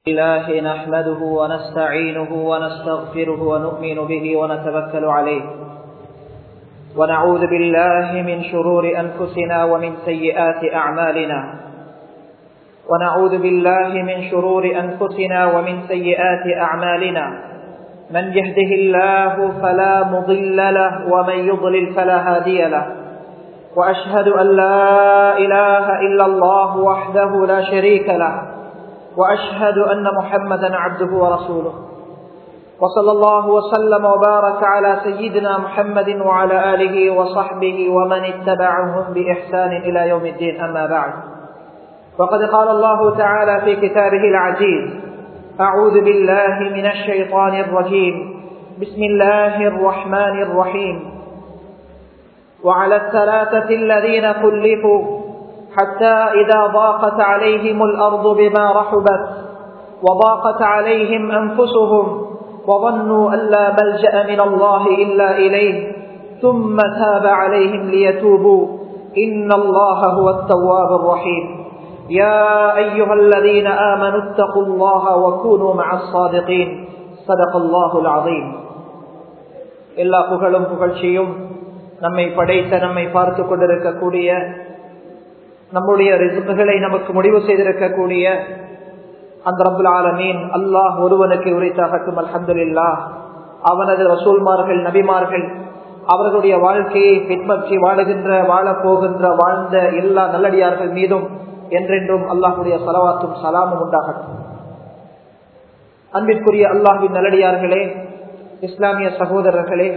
الله نحمده ونستعينه ونستغفره ونؤمن به ونتوكل عليه ونعوذ بالله من شرور أنفسنا ومن سيئات أعمالنا ونعوذ بالله من شرور أنفسنا ومن سيئات أعمالنا من يهده الله فلا مضل له ومن يضلل فلا هادي له وأشهد أن لا إله إلا الله وحده لا شريك له وأشهد أن محمدا عبده ورسوله وصلى الله وسلم وبارك على سيدنا محمد وعلى آله وصحبه ومن اتبعهم بإحسان إلى يوم الدين أما بعد وقد قال الله تعالى في كتابه العزيز أعوذ بالله من الشيطان الرجيم بسم الله الرحمن الرحيم وعلى الثلاثة الذين خلفوا حتى إذا ضاقت عليهم الأرض بما رحبت وضاقت عليهم أنفسهم وظنوا أن لا ملجأ من الله إلا إليه ثم تاب عليهم ليتوبوا إن الله هو التواب الرحيم يا أيها الذين آمنوا اتقوا الله وكونوا مع الصادقين صدق الله العظيم எல்லா புகழும் புகழ்ச்சியும் நம்மை படைத்த நம்மை பார்த்து கொண்டிருக்கக்கூடிய நம்முடைய ரிசுக்குகளை நமக்கு முடிவு செய்திருக்கக்கூடிய அந்த ரபுல் ஆலமீன் அல்லாஹ் ஒருவனுக்கு உரைத்தாகட்டும் அலமதுல்லா அவனது ரசூல்மார்கள் நபிமார்கள் அவர்களுடைய வாழ்க்கையை பின்பற்றி வாழுகின்ற வாழப் போகின்ற வாழ்ந்த எல்லா நல்லடியார்கள் மீதும் என்றென்றும் அல்லாஹுடைய சலவாத்தும் சலாமும் உண்டாகட்டும் அன்பிற்குரிய அல்லாஹின் நல்லடியார்களே இஸ்லாமிய சகோதரர்களே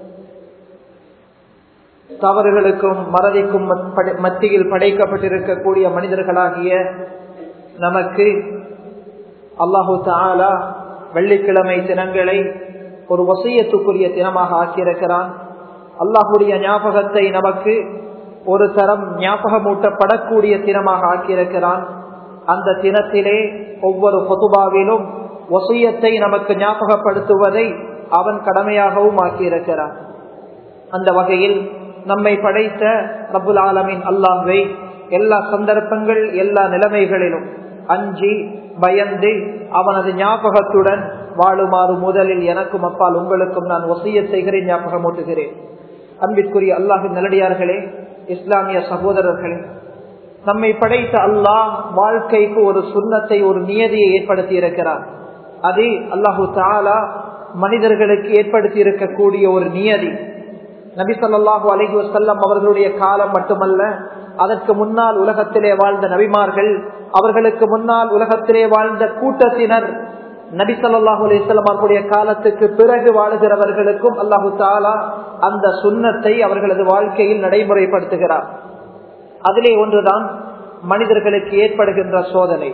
தவறுகளுக்கும் மறதிக்கும் மத்தியில் படைக்கப்பட்டிருக்கக்கூடிய மனிதர்களாகிய நமக்கு அல்லாஹு தாலா வெள்ளிக்கிழமை தினங்களை ஒரு வசியத்துக்குரிய தினமாக ஆக்கியிருக்கிறான் அல்லாஹுடைய ஞாபகத்தை நமக்கு ஒரு தரம் ஞாபகமூட்டப்படக்கூடிய தினமாக ஆக்கியிருக்கிறான் அந்த தினத்திலே ஒவ்வொரு பொதுபாவிலும் வசியத்தை நமக்கு ஞாபகப்படுத்துவதை அவன் கடமையாகவும் ஆக்கியிருக்கிறான் அந்த வகையில் நம்மை படைத்த ரபுல் ஆலமின் அல்லாஹை எல்லா சந்தர்ப்பங்கள் எல்லா நிலைமைகளிலும் அஞ்சி பயந்து அவனது ஞாபகத்துடன் வாழுமாறு முதலில் எனக்கும் அப்பால் உங்களுக்கும் நான் ஒசிய செய்கிறேன் ஞாபகம் ஊட்டுகிறேன் அன்பிற்குரிய அல்லாஹின் நல்லடியார்களே இஸ்லாமிய சகோதரர்களே நம்மை படைத்த அல்லாஹ் வாழ்க்கைக்கு ஒரு சுண்ணத்தை ஒரு நியதியை ஏற்படுத்தி இருக்கிறார் அது அல்லாஹு தாலா மனிதர்களுக்கு ஏற்படுத்தி இருக்கக்கூடிய ஒரு நியதி நபி சொல்லாஹு அலஹி வசல்லம் அவர்களுடைய காலம் மட்டுமல்ல அதற்கு முன்னால் உலகத்திலே வாழ்ந்த நபிமார்கள் அவர்களுக்கு முன்னால் உலகத்திலே வாழ்ந்த கூட்டத்தினர் நபி சொல்லாஹு அலிஸ்லாம் அவர்களுடைய காலத்துக்கு பிறகு வாழுகிறவர்களுக்கும் அல்லாஹு தாலா அந்த சுண்ணத்தை அவர்களது வாழ்க்கையில் நடைமுறைப்படுத்துகிறார் அதிலே ஒன்றுதான் மனிதர்களுக்கு ஏற்படுகின்ற சோதனை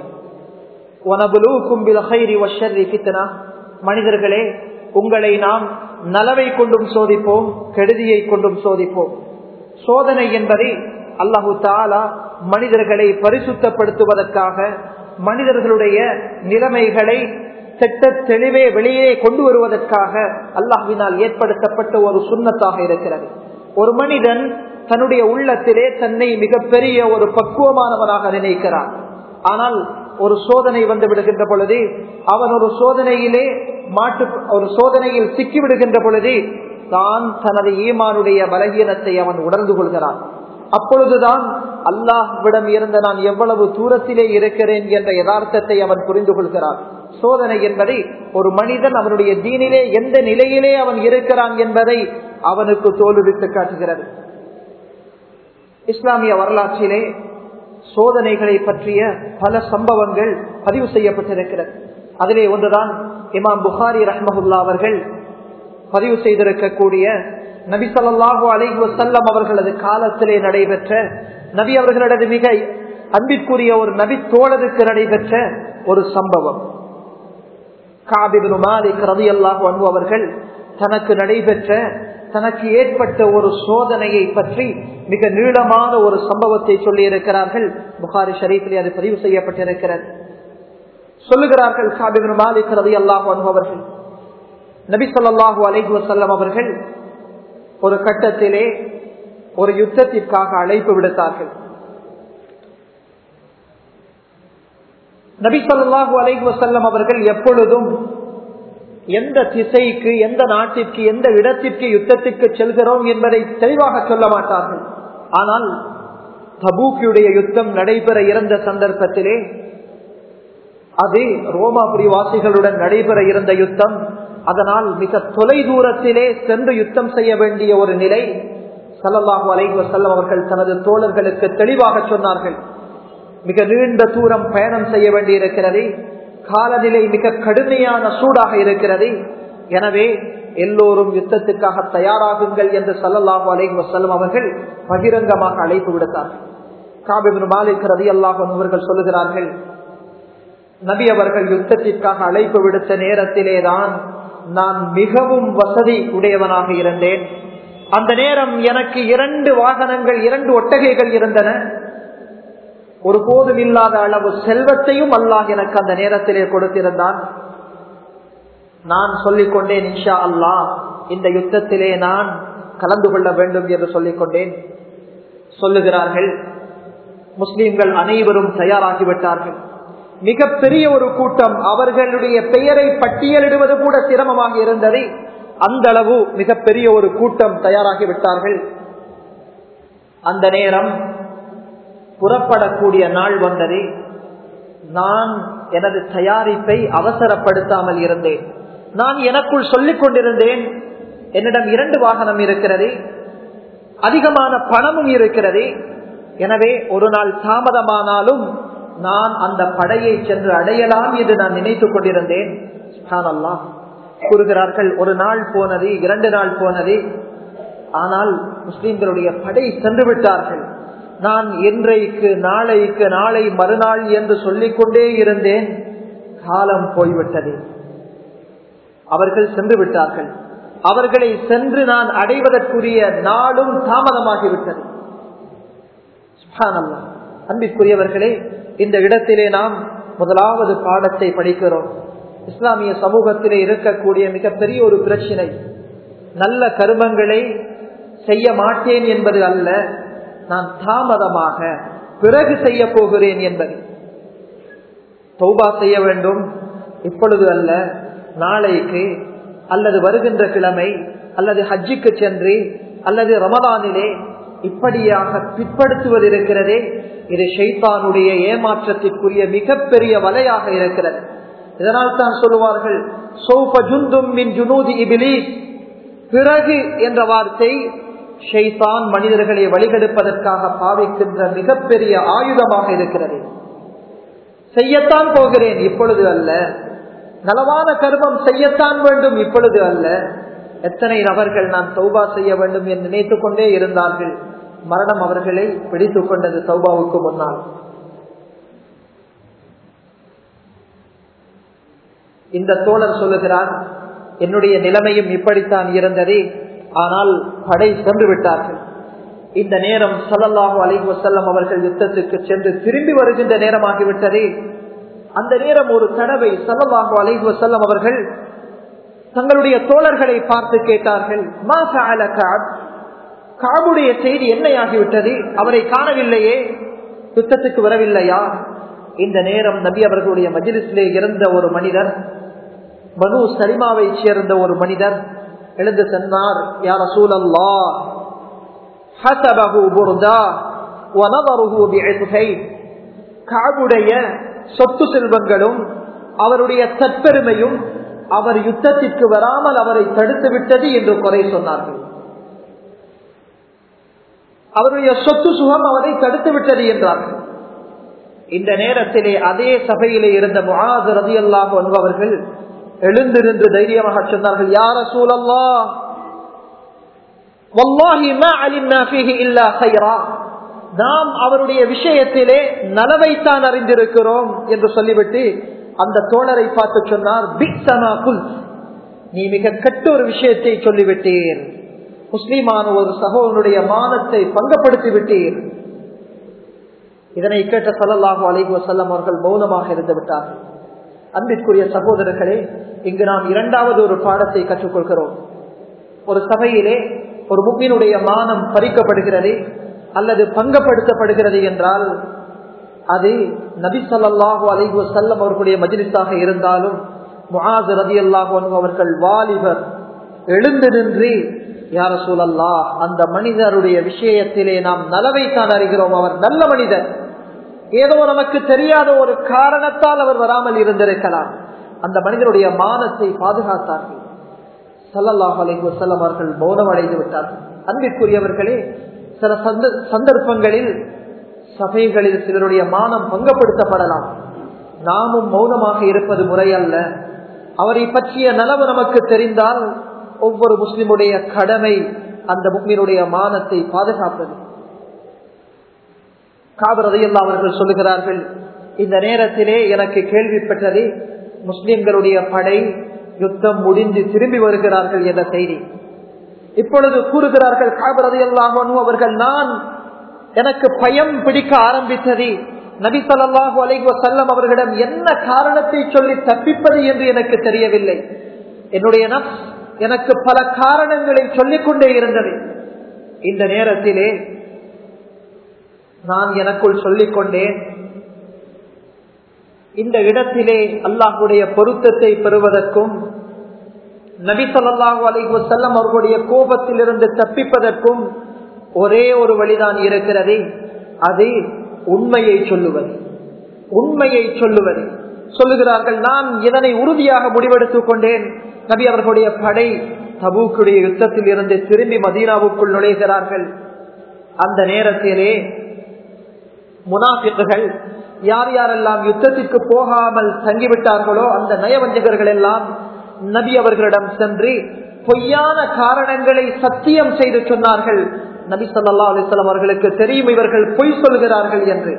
மனிதர்களே உங்களை நாம் நலவை கொண்டும் சோதிப்போம் கெடுதியை கொண்டும் சோதிப்போம் சோதனை என்பதை அல்லாஹு தாலா மனிதர்களை பரிசுத்தப்படுத்துவதற்காக மனிதர்களுடைய நிலைமைகளை திட்ட தெளிவே வெளியே கொண்டு வருவதற்காக அல்லாஹுவினால் ஏற்படுத்தப்பட்ட ஒரு சுண்ணத்தாக இருக்கிறது ஒரு மனிதன் தன்னுடைய உள்ளத்திலே தன்னை மிகப்பெரிய ஒரு பக்குவமானவனாக நினைக்கிறான் ஆனால் ஒரு சோதனை வந்து விடுகின்ற பொழுது அவன் ஒரு சோதனையிலே மாட்டு ஒரு சோதனையில் சிக்கி விடுகின்ற பொழுது தான் தனது ஈமானுடைய பலகீனத்தை அவன் உணர்ந்து கொள்கிறான் அப்பொழுதுதான் அல்லாஹ்விடம் இருந்த நான் எவ்வளவு தூரத்திலே இருக்கிறேன் என்ற யதார்த்தத்தை அவன் புரிந்து கொள்கிறான் சோதனை என்பதை ஒரு மனிதன் அவனுடைய தீனிலே எந்த நிலையிலே அவன் இருக்கிறான் என்பதை அவனுக்கு தோல்வித்து காட்டுகிறது இஸ்லாமிய வரலாற்றிலே சோதனைகளை பற்றிய பல சம்பவங்கள் பதிவு செய்யப்பட்டிருக்கிறது அதிலே ஒன்றுதான் இமாம் புகாரி ரஹ்மஹுல்லா அவர்கள் பதிவு செய்திருக்கக்கூடிய நபி சொல்லாஹு அலைஹி வசல்லம் அவர்களது காலத்திலே நடைபெற்ற நபி அவர்களது மிக அன்பிற்குரிய ஒரு நபி தோழருக்கு நடைபெற்ற ஒரு சம்பவம் காபிபின் மாலிக் ரவி அல்லாஹு அன்பு அவர்கள் தனக்கு நடைபெற்ற தனக்கு ஏற்பட்ட ஒரு சோதனையை பற்றி மிக நீளமான ஒரு சம்பவத்தை சொல்லி இருக்கிறார்கள் புகாரி ஷரீஃபிலே அது பதிவு செய்யப்பட்டிருக்கிறது சொல்லுகிறார்கள் காபிபின் மாலிக் ரவி அல்லாஹு அன்பு அவர்கள் நபி சொல்லாஹு அலைஹி வசல்லம் அவர்கள் ஒரு கட்டத்திலே ஒரு யுத்தத்திற்காக அழைப்பு விடுத்தார்கள் நபி சொல்லாஹு அலைஹி வசல்லம் அவர்கள் எப்பொழுதும் எந்த திசைக்கு எந்த நாட்டிற்கு எந்த இடத்திற்கு யுத்தத்திற்கு செல்கிறோம் என்பதை தெளிவாக சொல்ல மாட்டார்கள் ஆனால் தபூக்கியுடைய யுத்தம் நடைபெற இருந்த சந்தர்ப்பத்திலே அது ரோமாபுரி வாசிகளுடன் நடைபெற இருந்த யுத்தம் அதனால் மிக தொலை தூரத்திலே சென்று யுத்தம் செய்ய வேண்டிய ஒரு நிலை சல்லல்லாஹு அலைஹி வஸல்லம் அவர்கள் தனது தோழர்களுக்கு தெளிவாக சொன்னார்கள் மிக நீண்ட தூரம் பயணம் செய்ய வேண்டியிருக்கிறது காலநிலை மிக கடுமையான சூடாக இருக்கிறது எனவே எல்லோரும் யுத்தத்துக்காக தயாராகுங்கள் என்று சல்லல்லாஹு அலைஹி வஸல்லம் அவர்கள் பகிரங்கமாக அழைப்பு விடுத்தார்கள் காபிபின் மாலிக் ரதி அல்லாஹ் அவர்கள் சொல்லுகிறார்கள் நபி அவர்கள் யுத்தத்திற்காக அழைப்பு விடுத்த நேரத்திலேதான் நான் மிகவும் வசதி உடையவனாக இருந்தேன் அந்த நேரம் எனக்கு இரண்டு வாகனங்கள் இரண்டு ஒட்டகைகள் இருந்தன ஒரு போதும் இல்லாத அளவு செல்வத்தையும் அல்லாஹ் எனக்கு அந்த நேரத்திலே கொடுத்திருந்தான் நான் சொல்லிக் கொண்டேன் இன்ஷா அல்லாஹ் இந்த யுத்தத்திலே நான் கலந்து கொள்ள வேண்டும் என்று சொல்லிக் கொண்டேன் சொல்லுகிறார்கள் முஸ்லிம்கள் அனைவரும் தயாராகிவிட்டார்கள் மிகப்பெரிய ஒரு கூட்டம் அவர்களுடைய பெயரை பட்டியலிடுவது கூட சிரமமாக இருந்தது அந்த அளவு மிகப்பெரிய ஒரு கூட்டம் தயாராகிவிட்டார்கள் அந்த நேரம் புறப்படக்கூடிய நாள் வந்தது நான் எனது தயாரிப்பை அவசரப்படுத்தாமல் இருந்தேன் நான் எனக்குள் சொல்லிக் கொண்டிருந்தேன் என்னிடம் இரண்டு வாகனம் இருக்கிறது அதிகமான பணமும் இருக்கிறது எனவே ஒரு நாள் தாமதமானாலும் நான் அந்த படையை சென்று அடையலாம் என்று நான் நினைத்துக் கொண்டிருந்தேன் கூறுகிறார்கள் ஒரு நாள் போனது இரண்டு நாள் போனது ஆனால் முஸ்லிம்களுடைய படை சென்று விட்டார்கள் நான் இன்றைக்கு நாளைக்கு நாளை மறுநாள் என்று சொல்லிக் கொண்டே இருந்தேன் காலம் போய்விட்டது அவர்கள் சென்று விட்டார்கள் அவர்களை சென்று நான் அடைவதற்குரிய நாளும் தாமதமாகிவிட்டது அன்பிற்குரியவர்களே இந்த இடத்திலே நாம் முதலாவது பாடத்தை படிக்கிறோம் இஸ்லாமிய சமூகத்திலே இருக்கக்கூடிய மிகப்பெரிய ஒரு பிரச்சனை நல்ல கருமங்களை செய்ய மாட்டேன் என்பது அல்ல நான் தாமதமாக பிறகு செய்ய போகிறேன் என்பது தௌபா செய்ய வேண்டும் இப்பொழுது அல்ல நாளைக்கு அல்லது வருகின்ற கிழமை அல்லது ஹஜ்ஜுக்கு சென்று அல்லது ரமதானிலே இப்படியாக பிற்படுத்துவது இருக்கிறதே இது ஷைத்தானுடைய ஏமாற்றத்திற்குரிய மிகப்பெரிய வலையாக இருக்கிறது இதனால் தான் சொல்லுவார்கள் பிறகு என்ற வார்த்தை ஷைத்தான் மனிதர்களை வழிகெடுப்பதற்காக பாவிக்கின்ற மிகப்பெரிய ஆயுதமாக இருக்கிறது செய்யத்தான் போகிறேன் இப்பொழுது அல்ல நலவான கர்மம் செய்யத்தான் வேண்டும் இப்பொழுது அல்ல எத்தனை நபர்கள் நான் சௌபா செய்ய வேண்டும் என்று நினைத்துக் கொண்டே இருந்தார்கள் மரணம் அவர்களை பிடித்துக் கொண்டது சௌபாவுக்கு முன்னால் இந்த தோழர் சொல்லுகிறார் என்னுடைய நிலைமையும் இப்படித்தான் இருந்தது ஆனால் படை சென்று விட்டார்கள் இந்த நேரம் சல்லல்லாஹு அலைஹி வசல்லம் அவர்கள் யுத்தத்துக்கு சென்று திரும்பி வருகின்ற நேரமாகிவிட்டது அந்த நேரம் ஒரு தடவை சல்லல்லாஹு அலைஹி வசல்லம் அவர்கள் தங்களுடைய தோழர்களை பார்த்து கேட்டார்கள் மா ஃபஅல கஅப் காபுடைய செய்தி என்னையாகிவிட்டது அவரை காணவில்லையே யுத்தத்துக்கு வரவில்லையா இந்த நேரம் நபி அவர்களுடைய மஜிலிஸிலே இருந்த ஒரு மனிதர் பனு சலிமாவை சேர்ந்த ஒரு மனிதர் எழுந்து சொன்னார் யார சூழல்லா காபுடைய சொத்து செல்வங்களும் அவருடைய தற்பெருமையும் அவர் யுத்தத்திற்கு வராமல் அவரை தடுத்து விட்டது என்று குறை சொன்னார்கள் அவருடைய சொத்து சுகம் அவரை தடுத்து விட்டது என்றார்கள் இந்த நேரத்திலே அதே சபையிலே இருந்த முகாது ரதி அல்லாஹ் என்பவர்கள் எழுந்திருந்து தைரியமாக சொன்னார்கள் யார சூழல்லா நாம் அவருடைய விஷயத்திலே நலவைத்தான் அறிந்திருக்கிறோம் என்று சொல்லிவிட்டு அந்த தோழரை பார்த்து சொன்னார் நீ மிக கெட்ட ஒரு விஷயத்தை சொல்லிவிட்டீர் முஸ்லிமான ஒரு சகோதரனுடைய மானத்தை பங்கப்படுத்தி விட்டீர் இதனை கேட்ட சல்லல்லாஹு அலைஹி வசல்லம் அவர்கள் மௌனமாக இருந்து விட்டார்கள் அன்பிற்குரிய சகோதரர்களே இங்கு நாம் இரண்டாவது ஒரு பாடத்தை கற்றுக்கொள்கிறோம் ஒரு சபையிலே ஒரு முக்கினுடைய மானம் பறிக்கப்படுகிறது அல்லது பங்கப்படுத்தப்படுகிறது என்றால் அது நபி சொல்லாஹு அலைஹு செல்லம் அவர்களுடைய மஜிலிஸாக இருந்தாலும் முகாது ரதி அல்லாஹு அவர்கள் வாலிபர் எழுந்து நின்று யார சூழல்லா அந்த மனிதருடைய விஷயத்திலே நாம் நலவைத்தான் அறிகிறோம் அவர் நல்ல மனிதர் ஏதோ நமக்கு தெரியாத ஒரு காரணத்தால் அவர் வராமல் இருந்திருக்கலாம் அந்த மனிதனுடைய மானத்தை பாதுகாத்தார்கள் சல்லல்லாஹ் அலைஹி வசல்லம் அவர்கள் மௌனம் அடைந்து விட்டார்கள் அன்பிற்குரியவர்களே சில சந்தர்ப்பங்களில் சபைகளில் சிலருடைய மானம் பங்கப்படுத்தப்படலாம் நாமும் மௌனமாக இருப்பது முறையல்ல அவரை பற்றிய நலவு நமக்கு தெரிந்தால் ஒவ்வொரு முஸ்லிமுடைய கடமை அந்த முக்மீனுடைய மானத்தை பாதுகாப்பது காபரதையில் அவர்கள் சொல்லுகிறார்கள் இந்த நேரத்திலே எனக்கு கேள்விப்பட்டது முஸ்லிம்களுடைய படை யுத்தம் முடிந்து திரும்பி வருகிறார்கள் என்ற செய்தி இப்பொழுது கூறுகிறார்கள் காபரதையெல்லாம் அவர்கள் நான் எனக்கு பயம் பிடிக்க ஆரம்பித்தது நபி சொல்லாஹு அலைவ செல்லம் அவர்களிடம் என்ன காரணத்தை சொல்லி தப்பிப்பது என்று எனக்கு தெரியவில்லை என்னுடைய நப்ஸ் எனக்கு பல காரணங்களை சொல்லிக் கொண்டே இருந்தது இந்த நேரத்திலே நான் எனக்குள் சொல்லிக் கொண்டேன் இந்த இடத்திலே அல்லாஹுடைய பொருத்தத்தை பெறுவதற்கும் நபி சொல்லாஹு அலைஹு செல்லம் அவர்களுடைய கோபத்திலிருந்து தப்பிப்பதற்கும் ஒரே ஒரு வழிதான் இருக்கிறது அது உண்மையை சொல்லுவது உண்மையை சொல்லுவது சொல்லுகிறார்கள் நான் இதனை உறுதியாக முடிவெடுத்துக் கொண்டேன் நபி அவர்களுடைய படை தபூக்குடைய யுத்தத்தில் இருந்து திரும்பி மதீனாவுக்குள் நுழைகிறார்கள் அந்த நேரத்திலே முனாபிக்குகள் யார் யாரெல்லாம் யுத்தத்திற்கு போகாமல் தங்கிவிட்டார்களோ அந்த நயவஞ்சகர்கள் எல்லாம் நபி அவர்களிடம் சென்று பொய்யான காரணங்களை சத்தியம் செய்து சொன்னார்கள் நபி சொல்லா அலிஸ்லாம் அவர்களுக்கு தெரியும் இவர்கள் பொய் சொல்கிறார்கள் என்று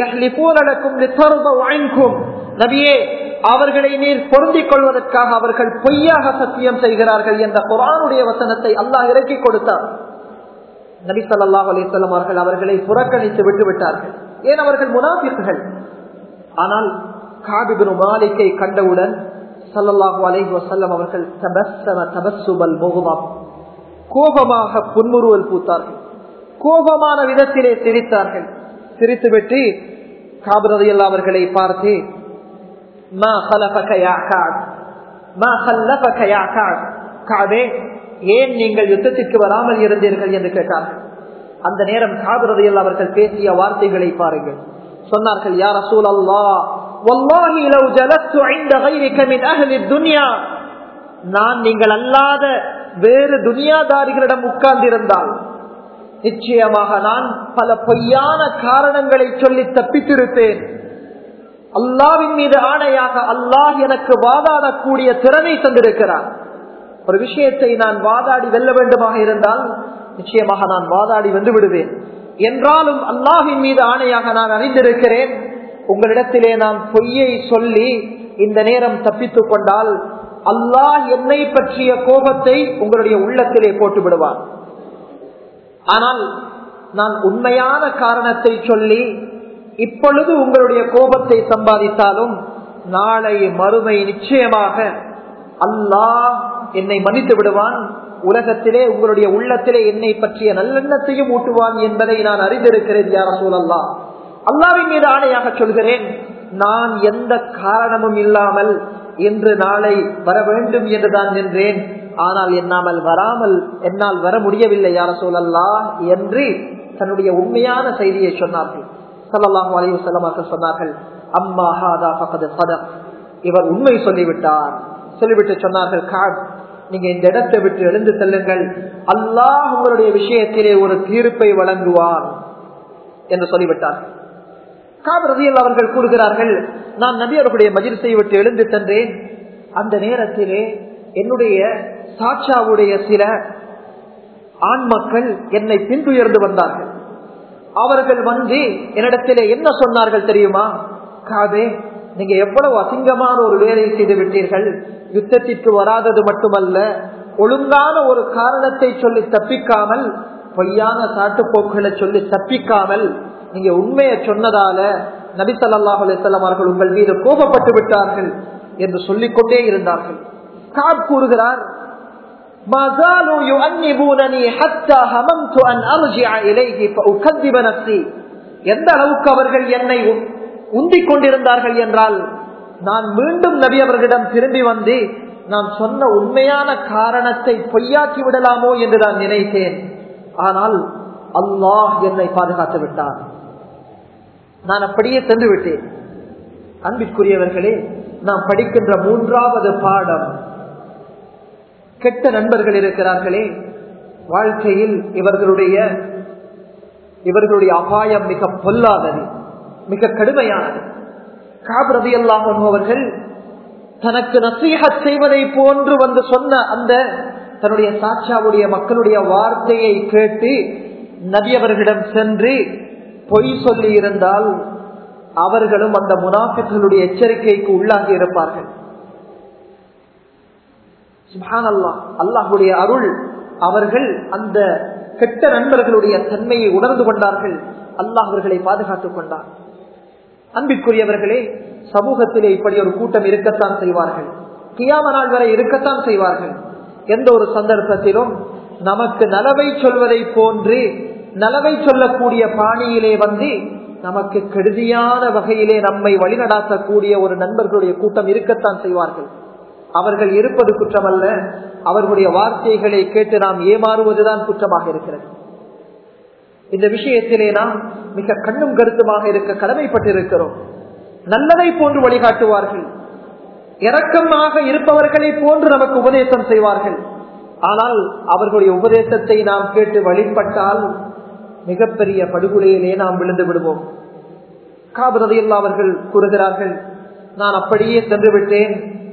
நபியே அவர்களை நீர் பொருந்திக் கொள்வதற்காக அவர்கள் பொய்யாக சத்தியம் செய்கிறார்கள் என்ற குரானுடைய வசனத்தை அல்லாஹ் இறக்கி கொடுத்தார் நபி சொல்லா அலிஸ்லாம் அவர்கள் அவர்களை புறக்கணித்து விட்டு விட்டார்கள் ஏன் அவர்கள் முனாபிக்குகள் ஆனால் காபிபின் மாலிக்கை கண்டவுடன் சல்லல்லாஹு அலைஹி வசல்லம் அவர்கள் தபஸ்ஸம தபஸ்ஸுபல் முகுமாம் கோபமாக புன்முறுவல் பூத்தார்கள் கோபமான விதத்திலே சிரித்தார்கள் சிரித்துவிட்டு காபிரதையில் அவர்களை பார்த்து மா خلفك يا كعب ما خلفك يا كعب காபே ஏன் நீங்கள் யுத்தத்திற்கு வராமல் இருந்தீர்கள் என்று கேட்டார்கள் அந்த நேரம் காபிரதையில் அவர்கள் பேசிய வார்த்தைகளை பாருங்கள் சொன்னார்கள் யார் ரசூல் அல்லா والله لو جلست عند غيرك من اهل الدنيا நான் நீங்கள் அல்லாத வேறு துனியாதாரிகளிடம் உட்கார்ந்திருந்தால் நிச்சயமாக நான் பல பொய்யான காரணங்களை சொல்லி தப்பித்திருப்பேன் அல்லாவின் மீது ஆணையாக அல்லாஹ் எனக்கு வாதாடக்கூடிய திறனை தந்திருக்கிறார் ஒரு விஷயத்தை நான் வாதாடி வெல்ல வேண்டுமாக இருந்தால் நிச்சயமாக நான் வாதாடி வந்து விடுவேன் என்றாலும் அல்லாஹின் மீது ஆணையாக நான் அறிந்திருக்கிறேன் உங்களிடத்திலே நான் பொய்யை சொல்லி இந்த நேரம் தப்பித்துக் கொண்டால் அல்லாஹ் என்னை பற்றிய கோபத்தை உங்களுடைய உள்ளத்திலே போட்டு விடுவான் ஆனால் நான் உண்மையான காரணத்தை சொல்லி இப்பொழுது உங்களுடைய கோபத்தை சம்பாதித்தாலும் நாளை மறுமை நிச்சயமாக அல்லாஹ் என்னை மன்னித்து விடுவான் உலகத்திலே உங்களுடைய உள்ளத்திலே என்னை பற்றிய நல்லெண்ணத்தையும் ஊட்டுவான் என்பதை நான் அறிந்திருக்கிறேன் யார சூழல்லா அல்லாவின் மீது ஆணையாக சொல்கிறேன் நான் எந்த காரணமும் இல்லாமல் இன்று நாளை வர வேண்டும் என்று தான் நின்றேன் ஆனால் என்னாமல் வராமல் என்னால் வர முடியவில்லை யார சூழல்லா என்று தன்னுடைய உண்மையான செய்தியை சொன்னார்கள் சல்லாஹூ அலைவு செல்லமாக சொன்னார்கள் அம்மா ஹாதா பக்கது சதம் இவர் உண்மை சொல்லிவிட்டார் சொல்லிவிட்டு சொன்னார்கள் காட் நீங்க இந்த இடத்தை விட்டு எழுந்து செல்லுங்கள் அல்லாஹ் உங்களுடைய விஷயத்திலே ஒரு தீர்ப்பை வழங்குவார் என்று சொல்லிவிட்டார்கள் காபிரதியில் அவர்கள் கூறுகிறார்கள் நான் நபி அவர்களுடைய மஜிர்சை விட்டு எழுந்து சென்றேன் அந்த நேரத்திலே என்னுடைய சாட்சாவுடைய சில ஆண் மக்கள் என்னை பின்துயர்ந்து வந்தார்கள் அவர்கள் வந்து என்னிடத்திலே என்ன சொன்னார்கள் தெரியுமா காதே நீங்க எவ்வளவு அசிங்கமான ஒரு வேலையை செய்து விட்டீர்கள் யுத்தத்திற்கு வராதது மட்டுமல்ல ஒழுங்கான ஒரு காரணத்தை சொல்லி தப்பிக்காமல் பொய்யான சாட்டுப்போக்குகளை சொல்லி தப்பிக்காமல் நீங்க உண்மையை சொன்னதால நபி சல்லாஹ் அலிசல்லாம் அவர்கள் உங்கள் மீது கோபப்பட்டு விட்டார்கள் என்று சொல்லிக் கொண்டே இருந்தார்கள் காப் கூறுகிறார் ما زالوا يؤنبونني حتى هممت أن أرجع إليه فأكذب نفسي எந்த அளவுக்கு அவர்கள் என்னை உந்திக் கொண்டிருந்தார்கள் என்றால் நான் மீண்டும் நபி அவர்களிடம் திரும்பி வந்து நான் சொன்ன உண்மையான காரணத்தை பொய்யாக்கி விடலாமோ என்று நான் நினைத்தேன் ஆனால் அல்லாஹ் என்னை பாதுகாத்து விட்டான் நான் அப்படியே சென்று விட்டேன் அன்பிற்குரியவர்களே நாம் படிக்கின்ற மூன்றாவது பாடம் கெட்ட நண்பர்கள் இருக்கிறார்களே வாழ்க்கையில் இவர்களுடைய இவர்களுடைய அபாயம் மிக பொல்லாதது மிக கடுமையானது காபிரதி அல்லாஹன் அவர்கள் தனக்கு நசீகத் செய்வதை போன்று வந்து சொன்ன அந்த தன்னுடைய சாட்சாவுடைய மக்களுடைய வார்த்தையை கேட்டு நபியவர்களிடம் சென்று பொய் சொல்லி இருந்தால் அவர்களும் அந்த முனாஃபிகளுடைய எச்சரிக்கைக்கு உள்ளாகி இருப்பார்கள் அல்லாஹுடைய அருள் அவர்கள் அந்த கெட்ட நண்பர்களுடைய தன்மையை உணர்ந்து கொண்டார்கள் அல்லாஹ் அவர்களை பாதுகாத்துக் கொண்டார் அன்பிற்குரியவர்களே சமூகத்திலே இப்படி ஒரு கூட்டம் இருக்கத்தான் செய்வார்கள் கியாம நாள் வரை இருக்கத்தான் செய்வார்கள் எந்த ஒரு சந்தர்ப்பத்திலும் நமக்கு நலவை சொல்வதை போன்று நலவை சொல்லக்கூடிய பாணியிலே வந்து நமக்கு கெடுதியான வகையிலே நம்மை வழிநடாத்தக்கூடிய ஒரு நண்பர்களுடைய கூட்டம் இருக்கத்தான் செய்வார்கள் அவர்கள் இருப்பது குற்றமல்ல அவர்களுடைய வார்த்தைகளை கேட்டு நாம் ஏமாறுவதுதான் குற்றமாக இருக்கிறது இந்த விஷயத்திலே நாம் மிக கண்ணும் கருத்துமாக இருக்க கடமைப்பட்டிருக்கிறோம் நல்லதை போன்று வழிகாட்டுவார்கள் இரக்கமாக இருப்பவர்களை போன்று நமக்கு உபதேசம் செய்வார்கள் ஆனால் அவர்களுடைய உபதேசத்தை நாம் கேட்டு வழிபட்டால் மிகப்பெரிய படுகொலையிலே நாம் விழுந்து விடுவோம் காபிரதையில் அவர்கள் கூறுகிறார்கள் நான் அப்படியே சென்று விட்டேன்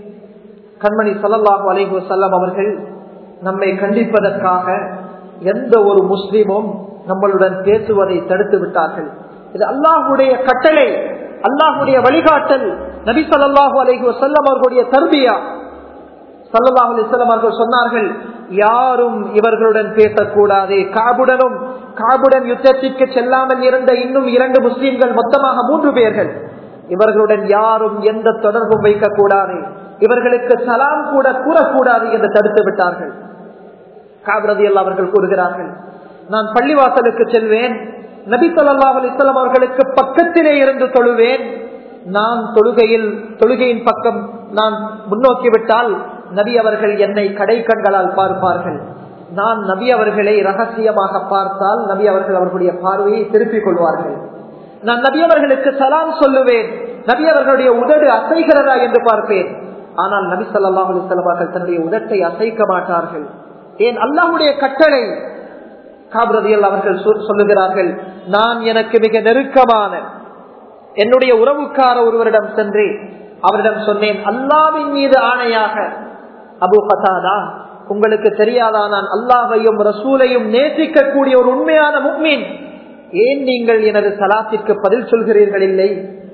கண்மணி சல்லாஹூ அலைஹு செல்லம் அவர்கள் நம்மை கண்டிப்பதற்காக எந்த ஒரு முஸ்லீமும் நம்மளுடன் பேசுவதை தடுத்து விட்டார்கள் இது அல்லாஹுடைய கட்டளை அல்லாஹுடைய வழிகாட்டல் நபி சொல்லாஹூ அலைஹு செல்லம் அவர்களுடைய தர்பியா சல்லாஹூ அலிசல்லம் அவர்கள் சொன்னார்கள் யாரும் இவர்களுடன் பேசக்கூடாது காபுடனும் காபுடன் யுத்தத்திற்கு செல்லாமல் இருந்த இன்னும் இரண்டு முஸ்லீம்கள் மொத்தமாக மூன்று பேர்கள் இவர்களுடன் யாரும் எந்த தொடர்பும் வைக்கக்கூடாது இவர்களுக்கு சலாம் கூட கூறக்கூடாது என்று தடுத்து விட்டார்கள் காபிரதியல் அவர்கள் கூறுகிறார்கள் நான் பள்ளிவாசலுக்கு செல்வேன் நபி சொல்லாஹ் அலிஸ்லாம் அவர்களுக்கு பக்கத்திலே இருந்து தொழுவேன் நான் தொழுகையில் தொழுகையின் பக்கம் நான் முன்னோக்கி விட்டால் நபி அவர்கள் என்னை கடை கண்களால் பார்ப்பார்கள் நான் நபி அவர்களை ரகசியமாக பார்த்தால் நபி அவர்கள் அவர்களுடைய பார்வையை திருப்பிக் கொள்வார்கள் நான் நபி அவர்களுக்கு சலாம் சொல்லுவேன் நபி அவர்களுடைய உதடு அசைகிறதா என்று பார்ப்பேன் ஆனால் நபி சொல்லாஹ் அலிஸ்லாம் அவர்கள் தன்னுடைய உதட்டை அசைக்க மாட்டார்கள் ஏன் அல்லாஹுடைய கட்டளை காபிரதியல் அவர்கள் சொல்லுகிறார்கள் நான் எனக்கு மிக நெருக்கமான என்னுடைய உறவுக்கார ஒருவரிடம் சென்று அவரிடம் சொன்னேன் அல்லாவின் மீது ஆணையாக அபு கதாதா உங்களுக்கு தெரியாதா நான் அல்லாவையும் ரசூலையும் நேசிக்கக்கூடிய ஒரு உண்மையான முக்மீன் ஏன் நீங்கள் எனது சலாத்திற்கு பதில் சொல்கிறீர்கள் இல்லை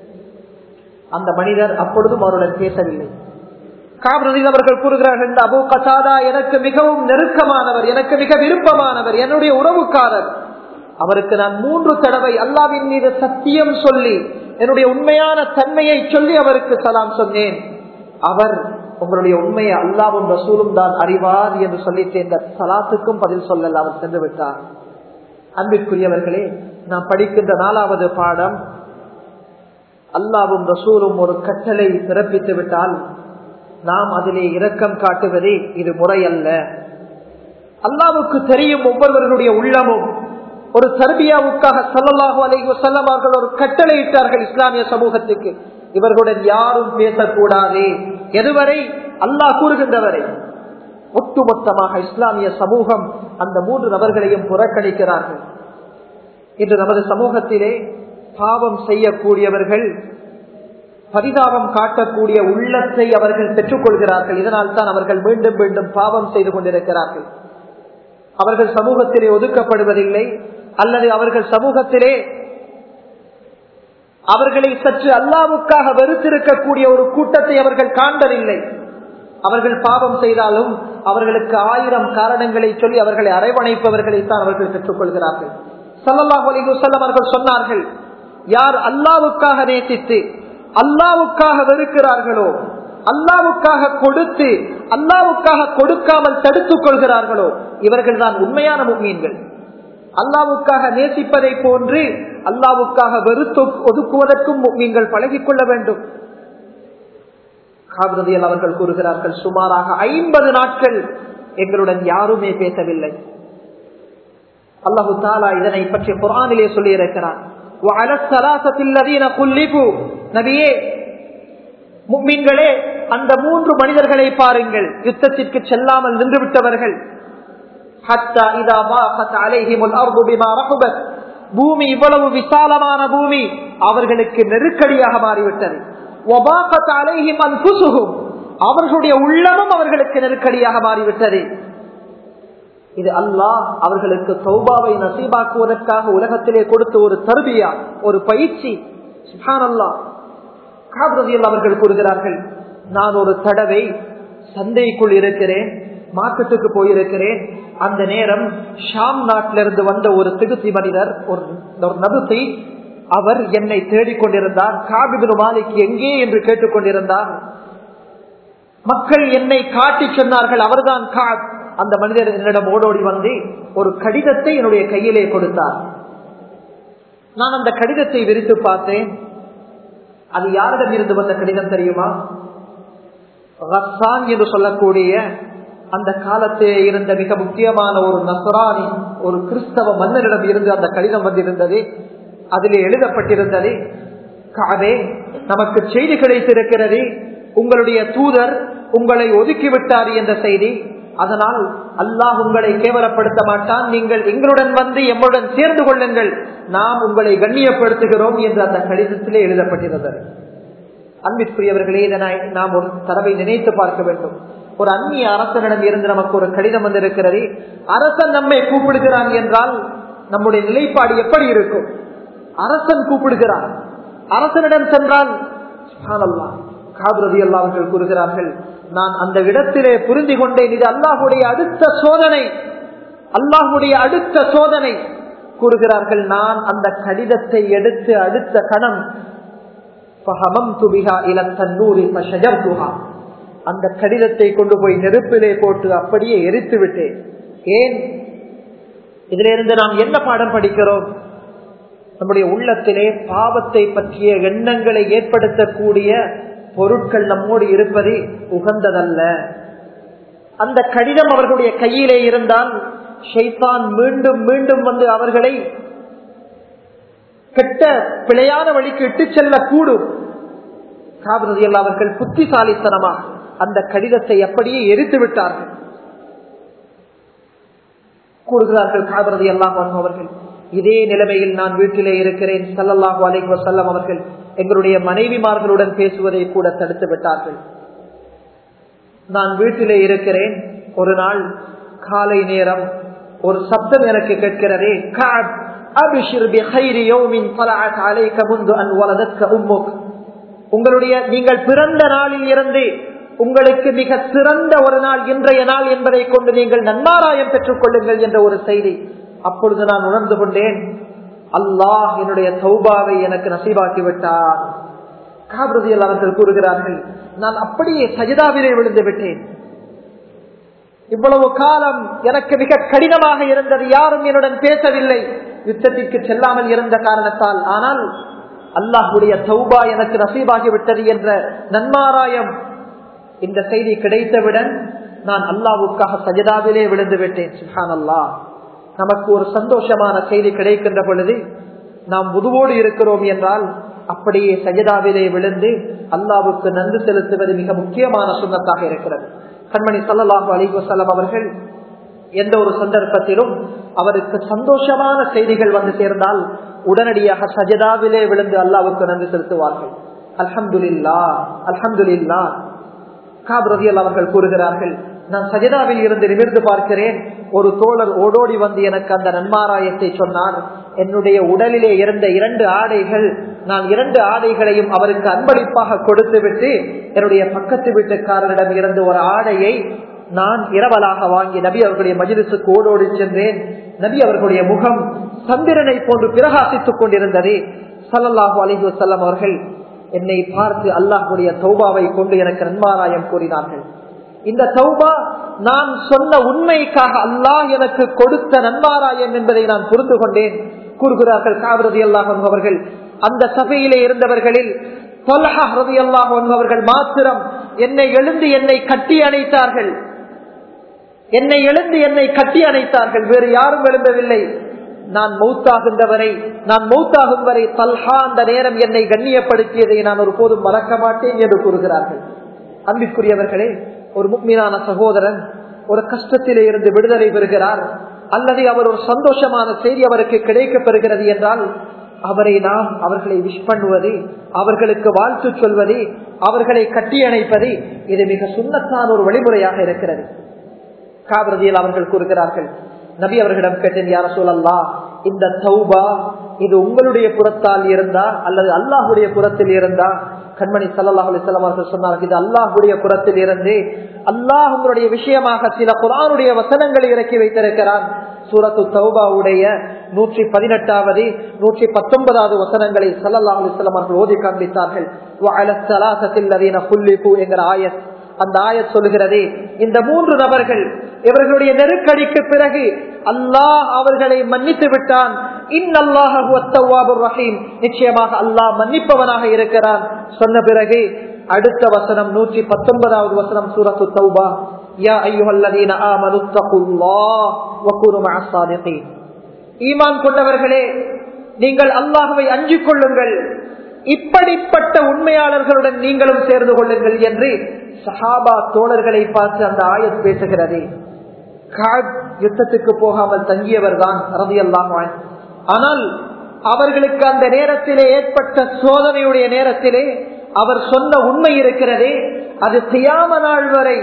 அந்த மனிதர் அப்பொழுதும் அவருடன் பேசவில்லை காபிரதில் அவர்கள் கூறுகிறார்கள் இந்த அபு கசாதா எனக்கு மிகவும் நெருக்கமானவர் எனக்கு மிக விருப்பமானவர் என்னுடைய உறவுக்காரர் அவருக்கு நான் மூன்று தடவை அல்லாவின் மீது சத்தியம் சொல்லி என்னுடைய உண்மையான தன்மையை சொல்லி அவருக்கு சலாம் சொன்னேன் அவர் உங்களுடைய உண்மையை அல்லாவும் ரசூலும் தான் அறிவார் என்று சொல்லிட்டு இந்த சலாத்துக்கும் பதில் சொல்லல அவர் சென்று விட்டார் அன்பிற்குரியவர்களே நாம் படிக்கின்ற நாலாவது பாடம் அல்லாவும் ரசூலும் ஒரு கட்டளை பிறப்பித்து விட்டால் நாம் அதிலே இரக்கம் காட்டுவதே இது முறையல்ல அல்லாவுக்கு தெரியும் ஒவ்வொருவர்களுடைய உள்ளமும் ஒரு சர்பியாவுக்காக சல்லல்லாஹு அலைஹி செல்லமார்கள் ஒரு கட்டளை இட்டார்கள் இஸ்லாமிய சமூகத்துக்கு இவர்களுடன் யாரும் பேசக்கூடாது எதுவரை அல்லாஹ் கூறுகின்றவரை ஒட்டுமொத்தமாக இஸ்லாமிய சமூகம் அந்த மூன்று நபர்களையும் புறக்கணிக்கிறார்கள் இன்று நமது சமூகத்திலே பாவம் செய்யக்கூடியவர்கள் பரிதாபம் காட்டக்கூடிய உள்ளத்தை அவர்கள் பெற்றுக் கொள்கிறார்கள் இதனால் தான் அவர்கள் மீண்டும் மீண்டும் பாவம் செய்து கொண்டிருக்கிறார்கள் அவர்கள் சமூகத்திலே ஒதுக்கப்படுவதில்லை அல்லது அவர்கள் சமூகத்திலே அவர்களை சற்று அல்லாவுக்காக வெறுத்திருக்கக்கூடிய ஒரு கூட்டத்தை அவர்கள் காண்பதில்லை அவர்கள் பாவம் செய்தாலும் அவர்களுக்கு ஆயிரம் காரணங்களை சொல்லி அவர்களை அரவணைப்பவர்களைத்தான் அவர்கள் பெற்றுக் கொள்கிறார்கள் சல்லாஹ் அலிகுசல்லம் அவர்கள் சொன்னார்கள் யார் அல்லாவுக்காக நேசித்து அல்லாவுக்காக வெறுக்கிறார்களோ அல்லாவுக்காக கொடுத்து அல்லாவுக்காக கொடுக்காமல் தடுத்துக் கொள்கிறார்களோ இவர்கள் தான் உண்மையான மும்மீன்கள் அல்லாவுக்காக நேசிப்பதை போன்று அல்லாவுக்காக வெறுத்து ஒதுக்குவதற்கும் நீங்கள் பழகிக் கொள்ள வேண்டும் காபிரதியல் அவர்கள் கூறுகிறார்கள் சுமாராக ஐம்பது நாட்கள் எங்களுடன் யாருமே பேசவில்லை அல்லாஹு தாலா இதனை பற்றி குரானிலே சொல்லி இருக்கிறார் நபியே முக்மீன்களே அந்த மூன்று மனிதர்களை பாருங்கள் யுத்தத்திற்கு செல்லாமல் நின்றுவிட்டவர்கள் பூமி இவ்வளவு விசாலமான பூமி அவர்களுக்கு நெருக்கடியாக மாறிவிட்டது அவர்களுடைய உள்ளமும் அவர்களுக்கு நெருக்கடியாக மாறிவிட்டது இது அல்லாஹ் அவர்களுக்கு சௌபாவை நசீபாக்குவதற்காக உலகத்திலே கொடுத்த ஒரு தருவியா ஒரு பயிற்சி சுஹான் அல்லாஹ் காபிரதியில் அவர்கள் கூறுகிறார்கள் நான் ஒரு தடவை சந்தைக்குள் இருக்கிறேன் மார்க்கெட்டுக்கு போயிருக்கிறேன் அந்த நேரம் ஷாம் நாட்டிலிருந்து வந்த ஒரு திகுத்தி மனிதர் ஒரு நபுத்தி அவர் என்னை தேடிக்கொண்டிருந்தார் காபிபின் மாலிக் எங்கே என்று கேட்டுக்கொண்டிருந்தார் மக்கள் என்னை காட்டி சொன்னார்கள் அவர்தான் காப் அந்த மனிதர் என்னிடம் ஓடோடி வந்து ஒரு கடிதத்தை என்னுடைய கையிலே கொடுத்தார் நான் அந்த கடிதத்தை விரித்து பார்த்தேன் அது யாரிடம் இருந்து வந்த கடிதம் தெரியுமா ரஸ்ஸான் என்று சொல்லக்கூடிய அந்த காலத்திலே இருந்த மிக முக்கியமான ஒரு நசரானி ஒரு கிறிஸ்தவ மன்னரிடம் இருந்து அந்த கடிதம் வந்திருந்தது அதிலே எழுதப்பட்டிருந்தது காவே நமக்கு செய்தி கிடைத்திருக்கிறது உங்களுடைய தூதர் உங்களை ஒதுக்கிவிட்டார் என்ற செய்தி அதனால் அல்லாஹ் உங்களை கேவலப்படுத்த மாட்டான் நீங்கள் எங்களுடன் வந்து எம்முடன் சேர்ந்து கொள்ளுங்கள் நாம் உங்களை கண்ணியப்படுத்துகிறோம் என்று அந்த கடிதத்திலே எழுதப்பட்டிருந்தது அன்பிற்குரியவர்களே இதனை நாம் ஒரு தடவை நினைத்து பார்க்க வேண்டும் ஒரு அந்நிய அரசனிடம் இருந்து நமக்கு ஒரு கடிதம் வந்திருக்கிறது அரசன் நம்மை கூப்பிடுகிறான் என்றால் நம்முடைய நிலைப்பாடு எப்படி இருக்கும் அரசன் கூப்பிடுகிறான் அரசனிடம் சென்றால் காபிரதி அவர்கள் கூறுகிறார்கள் நான் அந்த இடத்திலே புரிந்து கொண்டேன் இது அல்லாஹுடைய அடுத்த சோதனை அல்லாஹுடைய அடுத்த சோதனை கூறுகிறார்கள் நான் அந்த கடிதத்தை எடுத்து அடுத்த கணம் அந்த கடிதத்தை கொண்டு போய் நெருப்பிலே போட்டு அப்படியே எரித்து விட்டேன் ஏன் இதிலிருந்து நாம் என்ன பாடம் படிக்கிறோம் நம்முடைய உள்ளத்திலே பாவத்தை பற்றிய எண்ணங்களை ஏற்படுத்தக்கூடிய பொருட்கள் நம்மோடு இருப்பது உகந்ததல்ல அந்த கடிதம் அவர்களுடைய கையிலே இருந்தால் ஷைத்தான் மீண்டும் மீண்டும் வந்து அவர்களை கெட்ட பிழையான வழிக்கு இட்டு செல்லக்கூடும் காபிரதியில் அவர்கள் புத்திசாலித்தனமாக அந்த கடிதத்தை அப்படியே எரித்து விட்டார்கள் கூறுகிறார்கள் காபிரதி எல்லாம் அவர்கள் இதே நிலைமையில் நான் வீட்டிலே இருக்கிறேன் சல்லல்லாஹு அலைஹி வசல்லம் அவர்கள் எங்களுடைய மனைவிமார்களுடன் பேசுவதை கூட தடுத்து விட்டார்கள் நான் வீட்டிலே இருக்கிறேன் ஒரு நாள் காலை நேரம் ஒரு சப்தம் எனக்கு கேட்கிறதே உங்களுடைய நீங்கள் பிறந்த நாளில் இருந்து உங்களுக்கு மிக சிறந்த ஒரு நாள் இன்றைய நாள் என்பதை கொண்டு நீங்கள் நன்மாராயம் பெற்றுக் கொள்ளுங்கள் என்ற ஒரு செய்தி அப்பொழுது நான் உணர்ந்து கொண்டேன் அல்லாஹ் என்னுடைய சௌபாவை எனக்கு நசீபாக்கி விட்டார் காபிரதியில் அவர்கள் கூறுகிறார்கள் நான் அப்படியே சஜிதாவிலே விழுந்து விட்டேன் இவ்வளவு காலம் எனக்கு மிக கடினமாக இருந்தது யாரும் என்னுடன் பேசவில்லை யுத்தத்திற்கு செல்லாமல் இருந்த காரணத்தால் ஆனால் அல்லாஹுடைய சௌபா எனக்கு நசீபாகி விட்டது என்ற நன்மாராயம் இந்த செய்தி கிடைத்தவுடன் நான் அல்லாவுக்காக சஜிதாவிலே விழுந்து விட்டேன் சுஹான் அல்லா நமக்கு ஒரு சந்தோஷமான செய்தி கிடைக்கின்ற பொழுது நாம் முதுவோடு இருக்கிறோம் என்றால் அப்படியே சஜிதாவிலே விழுந்து அல்லாவுக்கு நன்றி செலுத்துவது மிக முக்கியமான சுண்ணத்தாக இருக்கிறது கண்மணி சல்லாஹு அலிகு வசல்லம் அவர்கள் எந்த ஒரு சந்தர்ப்பத்திலும் அவருக்கு சந்தோஷமான செய்திகள் வந்து சேர்ந்தால் உடனடியாக சஜிதாவிலே விழுந்து அல்லாவுக்கு நன்றி செலுத்துவார்கள் அல்ஹம்துல்லா அல்ஹம்துல்லா காபிரதியல் அவர்கள் கூறுகிறார்கள் நான் சஜிதாவில் இருந்து நிமிர்ந்து பார்க்கிறேன் ஒரு தோழர் ஓடோடி வந்து எனக்கு அந்த நன்மாராயத்தை சொன்னார் என்னுடைய உடலிலே இருந்த இரண்டு ஆடைகள் நான் இரண்டு ஆடைகளையும் அவருக்கு அன்பளிப்பாக கொடுத்து விட்டு என்னுடைய பக்கத்து வீட்டுக்காரரிடம் இருந்து ஒரு ஆடையை நான் இரவலாக வாங்கி நபி அவர்களுடைய மஜிலிசுக்கு ஓடோடி சென்றேன் நபி அவர்களுடைய முகம் சந்திரனை போன்று பிரகாசித்துக் கொண்டிருந்தது சல்லல்லாஹு அலிஹு வசல்லம் அவர்கள் என்னை பார்த்து அல்லாஹுடைய தௌபாவை கொண்டு எனக்கு நன்மாராயம் கூறினார்கள் இந்த தௌபா நான் சொன்ன உண்மைக்காக அல்லாஹ் எனக்கு கொடுத்த நன்மாராயம் என்பதை நான் புரிந்து கொண்டேன் கூறுகிறார்கள் காவிரதி அல்லாஹ் அவர்கள் அந்த சபையிலே இருந்தவர்களில் ரதி அல்லாஹ் அவர்கள் மாத்திரம் என்னை எழுந்து என்னை கட்டி அணைத்தார்கள் என்னை எழுந்து என்னை கட்டி அணைத்தார்கள் வேறு யாரும் எழுந்தவில்லை நான் மௌத்தாகின்றவரை நான் மௌத்தாகும் வரை தல்ஹா அந்த நேரம் என்னை கண்ணியப்படுத்தியதை நான் ஒரு போதும் மறக்க மாட்டேன் என்று கூறுகிறார்கள் அன்பிற்குரியவர்களே ஒரு முக்மீனான சகோதரன் ஒரு கஷ்டத்திலே இருந்து விடுதலை பெறுகிறார் அல்லது அவர் ஒரு சந்தோஷமான செய்தி அவருக்கு கிடைக்க பெறுகிறது என்றால் அவரை நாம் அவர்களை விஷ் பண்ணுவது அவர்களுக்கு வாழ்த்து சொல்வது அவர்களை கட்டி அணைப்பது இது மிக சுண்ணத்தான ஒரு வழிமுறையாக இருக்கிறது காவிரதியில் அவர்கள் கூறுகிறார்கள் நபி அவர்களிடம் கேட்டேன் யார சொல்லல்லா இந்த சௌபா இது உங்களுடைய புறத்தால் இருந்தா அல்லது அல்லாஹுடைய புறத்தில் இருந்தா கண்மணி சல்லாஹ் அலிசல்லாம் அவர்கள் சொன்னார்கள் இது அல்லாஹுடைய புறத்தில் இருந்து அல்லாஹ் உங்களுடைய விஷயமாக சில குரானுடைய வசனங்களை இறக்கி வைத்திருக்கிறான் சூரத்து தௌபாவுடைய நூற்றி பதினெட்டாவது நூற்றி பத்தொன்பதாவது வசனங்களை சல்லல்லாஹ் அலிஸ்லாம் அவர்கள் ஓதி காண்பித்தார்கள் என்கிற ஆயத் அந்த ஆயத் சொல்லுகிறது இந்த மூன்று நபர்கள் இவர்களுடைய நெருக்கடிக்கு பிறகு அல்லாஹ் அவர்களை மன்னித்து விட்டான் ரஹீம் நிச்சயமாக அல்லாஹ் மன்னிப்பவனாக இருக்கிறான் சொன்ன பிறகு அடுத்த வசனம் நூற்றி பத்தொன்பதாவது வசனம் சூரத்து தௌபா யா ஐயுஹல்லதீன ஆமனு தகுல்லாஹ் வகுனு மஅஸ் ஸாதிகீன் ஈமான் கொண்டவர்களே நீங்கள் அல்லாஹ்வை அஞ்சிக் கொள்ளுங்கள் இப்படிப்பட்ட உண்மையாளர்களுடன் நீங்களும் சேர்ந்து கொள்ளுங்கள் என்று சஹாபா தோழர்களை பார்த்து அந்த ஆயத் பேசுகிறது யுத்தத்துக்கு போகாமல் தங்கியவர் தான் ரதியல்லாமான் ஆனால் அவர்களுக்கு அந்த நேரத்திலே ஏற்பட்ட சோதனையுடைய நேரத்திலே அவர் சொன்ன உண்மை இருக்கிறதே அது சியாம நாள் வரை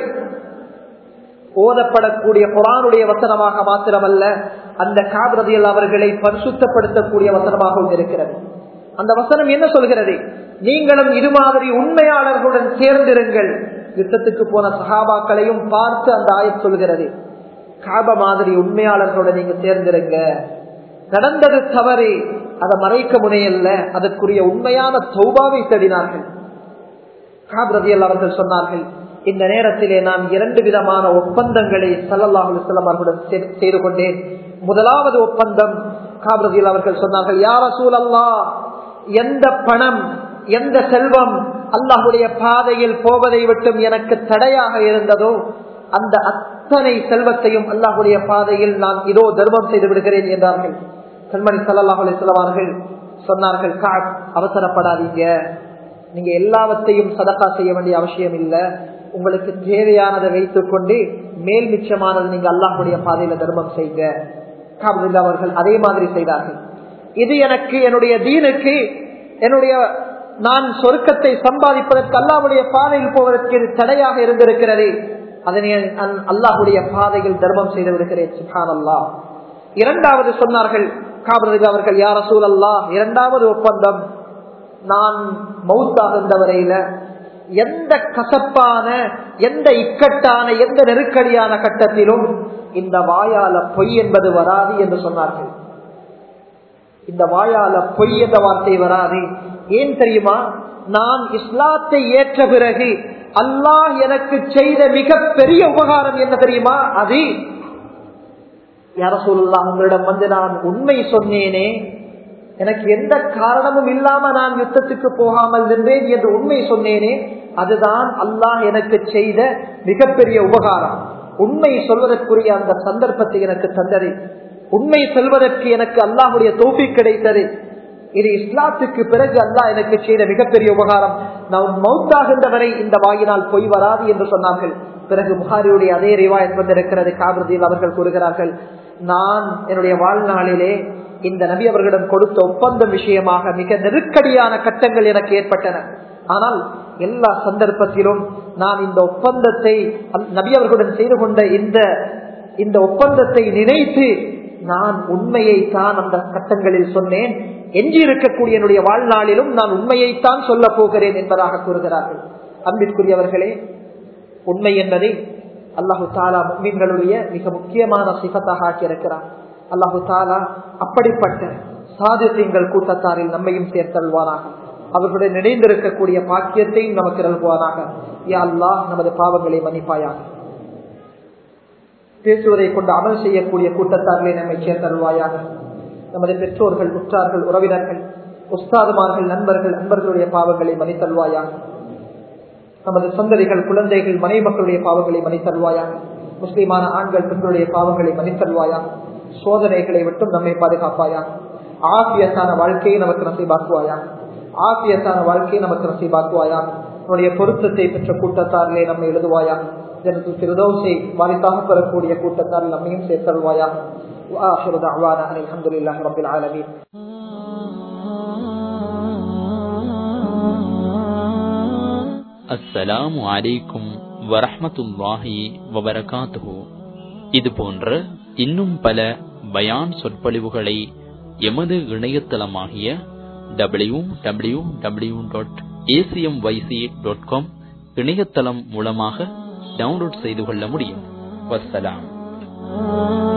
ஓதப்படக்கூடிய குரானுடைய வசனமாக மாத்திரமல்ல அந்த காபிரதியில் அவர்களை பரிசுத்தப்படுத்தக்கூடிய வசனமாகவும் இருக்கிறது அந்த வசனம் என்ன சொல்கிறது நீங்களும் இது மாதிரி உண்மையாளர்களுடன் சேர்ந்திருங்கள் யுத்தத்துக்கு போன சகாபாக்களையும் பார்த்து அந்த ஆயத் சொல்கிறது காப மாதிரி உண்மையாளர்களுடன் நீங்க சேர்ந்திருங்க நடந்தது தவறு அதை மறைக்க முனையல்ல அதற்குரிய உண்மையான சௌபாவை தேடினார்கள் காபிரதியல் அவர்கள் சொன்னார்கள் இந்த நேரத்திலே நான் இரண்டு விதமான ஒப்பந்தங்களை சல்லல்லாஹு அவர்களுடன் செய்து கொண்டேன் முதலாவது ஒப்பந்தம் காபிரதியில் அவர்கள் சொன்னார்கள் யார சூழல்லா எந்த பணம் எந்த செல்வம் அல்லாஹுடைய பாதையில் போவதை விட்டும் எனக்கு தடையாக இருந்ததோ அந்த அத்தனை செல்வத்தையும் அல்லாஹுடைய பாதையில் நான் இதோ தர்மம் செய்து விடுகிறேன் என்றார்கள் கண்மணி சல்லாஹ் அலிஸ்லாமார்கள் சொன்னார்கள் காட் அவசரப்படாதீங்க நீங்க எல்லாவற்றையும் சதக்கா செய்ய வேண்டிய அவசியம் இல்லை உங்களுக்கு தேவையானதை வைத்துக் கொண்டு மேல் மிச்சமானது நீங்க அல்லாஹுடைய பாதையில தர்மம் செய்யுங்க காபதில்லா அவர்கள் அதே மாதிரி செய்தார்கள் இது எனக்கு என்னுடைய தீனுக்கு என்னுடைய நான் சொருக்கத்தை சம்பாதிப்பதற்கு அல்லாவுடைய பாதையில் போவதற்கு இது தடையாக இருந்திருக்கிறது அதனை அல்லாஹுடைய பாதையில் தர்மம் செய்து விடுகிறேன் சுஹான் அல்லா இரண்டாவது சொன்னார்கள் காபரதி அவர்கள் யார சூழல்லா இரண்டாவது ஒப்பந்தம் நான் மவுத்தாகின்ற வரையில எந்த கசப்பான எந்த இக்கட்டான எந்த நெருக்கடியான கட்டத்திலும் இந்த வாயால பொய் என்பது வராது என்று சொன்னார்கள் இந்த வாயால பொய் என்ற வார்த்தை வராது ஏன் தெரியுமா நான் இஸ்லாத்தை ஏற்ற பிறகு அல்லாஹ் எனக்கு செய்த மிக பெரிய உபகாரம் என்ன தெரியுமா அது யார சொல்லலாம் உங்களிடம் வந்து நான் உண்மை சொன்னேனே எனக்கு எந்த காரணமும் இல்லாம நான் யுத்தத்துக்கு போகாமல் நின்றேன் என்று உண்மை சொன்னேனே அதுதான் அல்லாஹ் எனக்கு செய்த மிகப்பெரிய உபகாரம் உண்மை சொல்வதற்குரிய அந்த சந்தர்ப்பத்தை எனக்கு தந்தது உண்மை செல்வதற்கு எனக்கு அல்லாஹுடைய தோப்பி கிடைத்தது இது இஸ்லாத்துக்கு பிறகு அல்லாஹ் எனக்கு செய்த மிகப்பெரிய உபகாரம் நான் மௌத்தாகின்றவரை இந்த வாயினால் பொய் வராது என்று சொன்னார்கள் பிறகு புகாரியுடைய அதே ரிவாயத் வந்திருக்கிறது காபிரதியில் அவர்கள் கூறுகிறார்கள் நான் என்னுடைய வாழ்நாளிலே இந்த நபி அவர்களிடம் கொடுத்த ஒப்பந்தம் விஷயமாக மிக நெருக்கடியான கட்டங்கள் எனக்கு ஏற்பட்டன ஆனால் எல்லா சந்தர்ப்பத்திலும் நான் இந்த ஒப்பந்தத்தை நபி அவர்களுடன் செய்து கொண்ட இந்த இந்த ஒப்பந்தத்தை நினைத்து நான் உண்மையை தான் அந்த கட்டங்களில் சொன்னேன் எஞ்சி இருக்கக்கூடிய என்னுடைய வாழ்நாளிலும் நான் உண்மையைத்தான் சொல்ல போகிறேன் என்பதாக கூறுகிறார்கள் அன்பிற்குரியவர்களே உண்மை என்பதை அல்லாஹு தாலா மீன்களுடைய மிக முக்கியமான சிகத்தாக ஆக்கியிருக்கிறார் அல்லாஹு தாலா அப்படிப்பட்ட சாதித்தங்கள் கூட்டத்தாரில் நம்மையும் சேர்த்தல்வானாக அவர்களுடன் இணைந்திருக்கக்கூடிய பாக்கியத்தையும் நமக்கு நல்குவானாக யா அல்லாஹ் நமது பாவங்களை மன்னிப்பாயாக பேசுவதை கொண்டு அமல் செய்யக்கூடிய கூட்டத்தார்களை நம்மை சேர்த்தருவாயாக நமது பெற்றோர்கள் உற்றார்கள் உறவினர்கள் உஸ்தாதுமார்கள் நண்பர்கள் நண்பர்களுடைய பாவங்களை மன்னித்தல்வாயாக நமது சந்ததிகள் குழந்தைகள் மனை மக்களுடைய பாவங்களை மன்னித்தல்வாயாக முஸ்லிமான ஆண்கள் பெண்களுடைய பாவங்களை மன்னித்தல்வாயா சோதனைகளை விட்டும் நம்மை பாதுகாப்பாயா ஆசியத்தான வாழ்க்கையை நமக்கு நசைபாக்குவாயா ஆசியத்தான வாழ்க்கையை நமக்கு நசைபாக்குவாயா உன்னுடைய பொருத்தத்தை பெற்ற கூட்டத்தாரிலே நம்மை எழுதுவாயா ஜனத்து திருதோசை வாரித்தாக பெறக்கூடிய கூட்டத்தாரில் நம்மையும் சேர்த்தல்வாயா وآخر دعوانا أن الحمد لله رب العالمين அஸ்ஸலாமு அலைக்கும் வரஹ்மத்துல்லாஹி வபரகாத்துஹு இது போன்ற இன்னும் பல பயான் சொற்பொழிவுகளை எமது இணையதளமாகிய W W W dot ACM YC dot com இணையதளம் மூலமாக டவுன்லோட் செய்து கொள்ள முடியும் வஸ்ஸலாம்